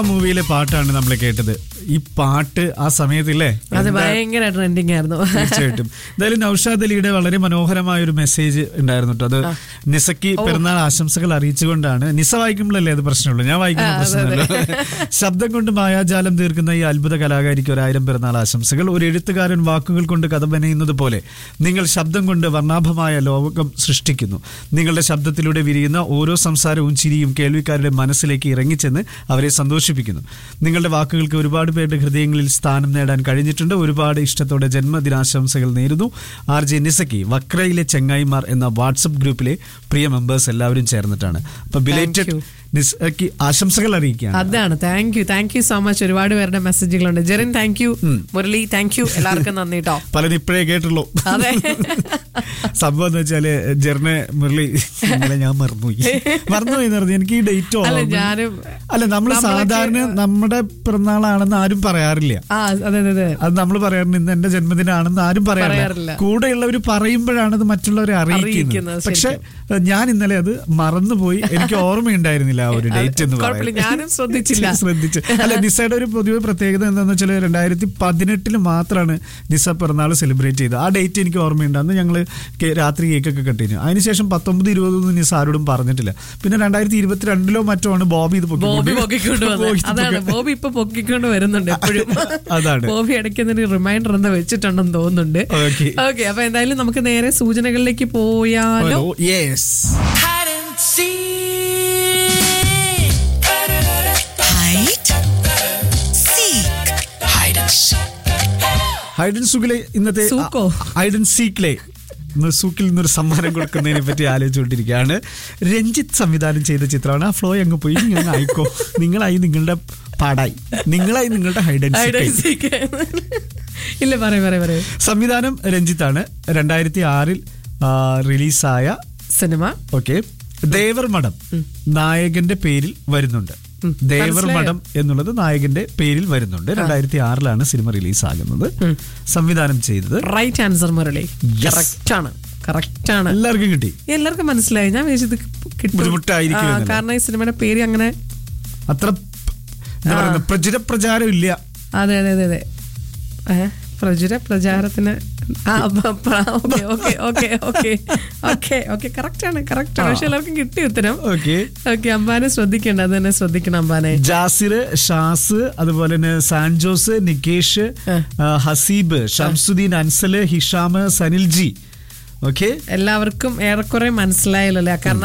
മൂവിയിലെ പാട്ടാണ് നമ്മൾ കേട്ടത് ഈ പാട്ട് ആ സമയത്തില്ലേ അത് ഭയങ്കര ട്രെൻഡിങ് ആയിരുന്നു തീർച്ചയായിട്ടും എന്തായാലും നൌഷാദ് അലിയുടെ വളരെ മനോഹരമായ ഒരു മെസ്സേജ് ഉണ്ടായിരുന്നു കേട്ടോ അത് നിസയ്ക്ക് പെരുന്നാൾ ആശംസകൾ അറിയിച്ചുകൊണ്ടാണ് നിസ വായിക്കുമ്പോഴല്ലേ അത് പ്രശ്നമുള്ളൂ ഞാൻ വായിക്കുന്ന പ്രശ്നമല്ല ശബ്ദം കൊണ്ട് മായാജാലം തീർക്കുന്ന ഈ അത്ഭുത കലാകാരിക്ക് ഒരായിരം പെരുന്നാൾ ആശംസകൾ ഒരു എഴുത്തുകാരൻ വാക്കുകൾ കൊണ്ട് കഥ മെനയുന്നത് പോലെ നിങ്ങൾ ശബ്ദം കൊണ്ട് വർണ്ണാഭമായ ലോകം സൃഷ്ടിക്കുന്നു നിങ്ങളുടെ ശബ്ദത്തിലൂടെ വിരിയുന്ന ഓരോ സംസാരവും ചിരിയും കേൾവിക്കാരുടെ മനസ്സിലേക്ക് ഇറങ്ങിച്ചെന്ന് അവരെ സന്തോഷിപ്പിക്കുന്നു നിങ്ങളുടെ വാക്കുകൾക്ക് ഒരുപാട് പേരുടെ ഹൃദയങ്ങളിൽ സ്ഥാനം നേടാൻ കഴിഞ്ഞിട്ടുണ്ട് ഒരുപാട് ഇഷ്ടത്തോടെ ജന്മദിനാശംസകൾ നേരുന്നു ആർ ജെ നിസക്കി വക്രയിലെ ചെങ്ങായിമാർ എന്ന വാട്സപ്പ് ഗ്രൂപ്പിലെ പ്രിയ മെമ്പേഴ്സ് എല്ലാവരും ചേർന്നിട്ടാണ് അപ്പൊ ബിലേറ്റഡ് നിസക്കി ആശംസകൾ അറിയിക്കുകയാണ് അതാണ് thank you thank you so much ഒരുപാട് പേരുടെ മെസ്സേജുകളുണ്ട് Jerin thank you Murali thank you എല്ലാവർക്കും നന്ദി കേട്ടോ പലരും ഇപ്പോഴേ കേട്ടുള്ളൂ അതെ. സംഭവം എന്ന് വെച്ചാല് ജെറിനെ മുരളി ഇന്നലെ ഞാൻ മറന്നുപോയി മറന്നുപോയി എന്ന് പറഞ്ഞു എനിക്ക് ഈ ഡേറ്റ് അല്ല ഞാനും അല്ല നമ്മൾ നമ്മളൊക്കെ- സാധാരണ നമ്മുടെ പിറന്നാളാണെന്ന് ആരും പറയാറില്ല ആ അതെ അതെ അതെ അത് നമ്മൾ പറയാറുണ്ട് ഇന്ന് എന്റെ ജന്മദിനാണെന്ന് ആരും പറയാറില്ല പറയാറില്ല. കൂടെയുള്ളവർ പറയുമ്പോഴാണ് അത് മറ്റുള്ളവരെ അറിയിക്കുന്നത് അറിയിക്കുന്നത്, പക്ഷെ ഞാൻ ഇന്നലെ അത് മറന്നുപോയി എനിക്ക് ഓർമ്മയുണ്ടായിരുന്നില്ല ആ ഒരു ഡേറ്റ് എന്ന് കുഴപ്പമില്ല, പറയുന്നത് ഞാനും ശ്രദ്ധിച്ചില്ല. ശ്രദ്ധിച്ചു അല്ല നിസയുടെ ഒരു പൊതുവെ പ്രത്യേകത എന്താണെന്ന് വെച്ചാൽ രണ്ടായിരത്തി പതിനെട്ടില് മാത്രമാണ് നിസ പിറന്നാൾ സെലിബ്രേറ്റ് ചെയ്തത് ആ ഡേറ്റ് എനിക്ക് ഓർമ്മയുണ്ട് അന്ന് ഞങ്ങൾ രാത്രി കേക്കൊക്കെ കട്ടിഞ്ഞു അതിനുശേഷം പത്തൊമ്പത് ഇരുപതൊന്നും നിസ ആരോടും പറഞ്ഞിട്ടില്ല പിന്നെ രണ്ടായിരത്തി ഇരുപത്തിരണ്ടിലോ മറ്റോ ആണ് ബോബി ഇത് ബോബി പൊക്കിക്കൊണ്ട് പൊക്കിക്കൊണ്ട് വന്നത് ബോബി ഇത് അതാണ് പൊക്കി- ബോബി ഇപ്പൊ പൊക്കിക്കൊണ്ട് വരുന്നുണ്ട് എപ്പോഴും അതാണ്. ബോബി ഇടയ്ക്ക് റിമൈൻഡർ എന്താ വെച്ചിട്ടുണ്ടെന്ന് തോന്നുന്നുണ്ട് Okay. ഓക്കെ അപ്പൊ എന്തായാലും നമുക്ക് നേരെ സൂചനകളിലേക്ക് പോയാലോ hello yes hide and seek. Hide, seek, Hide and seek. Hide and സൂക്കിലെ ഇന്നത്തെ സൂക്കോ? ഹൈഡൻ സീക്കിലെ ഇന്ന് സൂക്കിൽ നിന്നൊരു സമ്മാനം കൊടുക്കുന്നതിനെ പറ്റി ആലോചിച്ചുകൊണ്ടിരിക്കുകയാണ് രഞ്ജിത്ത് സംവിധാനം ചെയ്ത ചിത്രമാണ് ആ ഫ്ലോ അങ്ങ് പോയി നിങ്ങൾ ആയിക്കോ നിങ്ങളായി നിങ്ങളുടെ പാടായി നിങ്ങളായി നിങ്ങളുടെ ഹൈഡൻ Hide and seek. ഇല്ല പറയൂ പറയൂ പറയൂ സംവിധാനം രഞ്ജിത്താണ് രണ്ടായിരത്തി ആറിൽ റിലീസായ സിനിമ ഓക്കെ ദേവർ മഠം നായകന്റെ പേരിൽ വരുന്നുണ്ട് ദേവർ മനസ്സിലായോ? മഠം എന്നുള്ളത് നായകന്റെ പേരിൽ വരുന്നുണ്ട് രണ്ടായിരത്തി ആറിലാണ് സിനിമ റിലീസാകുന്നത് സംവിധാനം ചെയ്തത് right answer Murali Yes. Correct ആണ് കറക്റ്റ് ആണ് എല്ലാവർക്കും കിട്ടി എല്ലാവർക്കും മനസ്സിലായി ഞാൻ വിചാരിച്ചത് കിട്ടും ബുദ്ധിമുട്ടായിരിക്കും ആ, എന്നല്ലേ? കാരണം ഈ സിനിമയുടെ പേര് അങ്ങനെ അത്ര എന്താ പറയുന്നത് പ്രചുര പ്രചാരം ഇല്ല അതെ അതെ അതെ അതെ ഏ, പ്രചുര പ്രചാരത്തിന് ആ okay okay okay okay okay okay correct ആണ് കറക്റ്റ് ആണ് പക്ഷെ എല്ലാവർക്കും കിട്ടി ഉത്തരം ഓക്കെ ഓക്കെ അമ്പാനെ ശ്രദ്ധിക്കണ്ട അത് തന്നെ ശ്രദ്ധിക്കണം അമ്പാനെ ജാസിർ ഷാസ് അതുപോലെ തന്നെ സാൻജോസ് നികേഷ് ആ, ഹസീബ് ഷംസുദ്ദീൻ അൻസല് ഹിഷാം സനിൽജി ഓക്കെ എല്ലാവർക്കും ഏറെക്കുറെ മനസ്സിലായല്ലോ അല്ലേ കാരണം